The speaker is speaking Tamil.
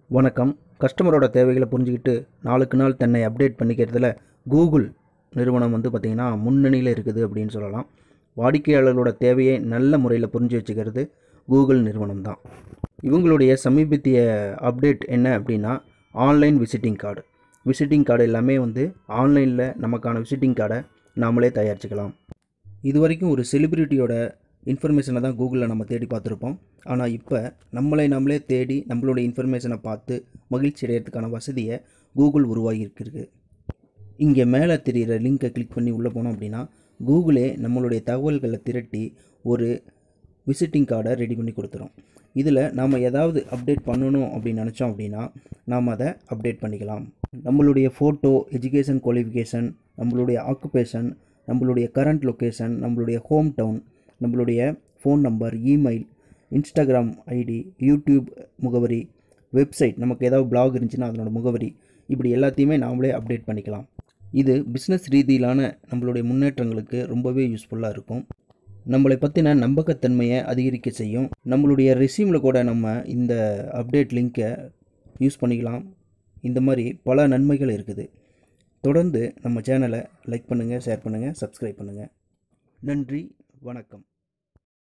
வணக்கம் கஸ்டமரோட தேவைகளை புரிஞ்சுக்கிட்டு நாளுக்கு நாள் தன்னை அப்டேட் பண்ணிக்கிறதுல கூகுள் நிறுவனம் வந்து பார்த்திங்கன்னா முன்னணியில் இருக்குது அப்படின்னு சொல்லலாம் வாடிக்கையாளர்களோட தேவையை நல்ல முறையில் புரிஞ்சு வச்சுக்கிறது கூகுள் நிறுவனம் தான் இவங்களுடைய சமீபத்திய அப்டேட் என்ன அப்படின்னா online visiting card visiting card எல்லாமே வந்து ஆன்லைனில் நமக்கான விசிட்டிங் கார்டை நாமளே தயாரிச்சுக்கலாம் இது வரைக்கும் ஒரு செலிபிரிட்டியோட இன்ஃபர்மேஷனை தான் கூகுளில் நம்ம தேடி பார்த்துருப்போம் ஆனால் இப்போ நம்மளை நம்மளே தேடி நம்மளோட இன்ஃபர்மேஷனை பார்த்து மகிழ்ச்சி அடையிறதுக்கான வசதியை கூகுள் உருவாகியிருக்கிறது இங்கே மேலே தெரிகிற லிங்கை கிளிக் பண்ணி உள்ளே போனோம் அப்படின்னா கூகுளே நம்மளுடைய தகவல்களை திரட்டி ஒரு விசிட்டிங் கார்டை ரெடி பண்ணி கொடுத்துரும் இதில் நாம் ஏதாவது அப்டேட் பண்ணணும் அப்படின்னு நினச்சோம் அப்படின்னா நாம் அதை அப்டேட் பண்ணிக்கலாம் நம்மளுடைய ஃபோட்டோ எஜுகேஷன் குவாலிஃபிகேஷன் நம்மளுடைய ஆக்குபேஷன் நம்மளுடைய கரண்ட் லொக்கேஷன் நம்மளுடைய ஹோம் டவுன் நம்மளுடைய phone number email Instagram ID YouTube முகவரி வெப்சைட் நமக்கு ஏதாவது blog இருந்துச்சுன்னா அதனோட முகவரி இப்படி எல்லாத்தையுமே நாமளே அப்டேட் பண்ணிக்கலாம் இது பிஸ்னஸ் ரீதியிலான நம்மளுடைய முன்னேற்றங்களுக்கு ரொம்பவே யூஸ்ஃபுல்லாக இருக்கும் நம்மளை பற்றின நம்பகத்தன்மையை அதிகரிக்க செய்யும் நம்மளுடைய ரெசியூமில் கூட நம்ம இந்த அப்டேட் லிங்க்கை யூஸ் பண்ணிக்கலாம் இந்த மாதிரி பல நன்மைகள் இருக்குது தொடர்ந்து நம்ம சேனலை லைக் பண்ணுங்கள் ஷேர் பண்ணுங்கள் சப்ஸ்கிரைப் பண்ணுங்கள் நன்றி வணக்கம்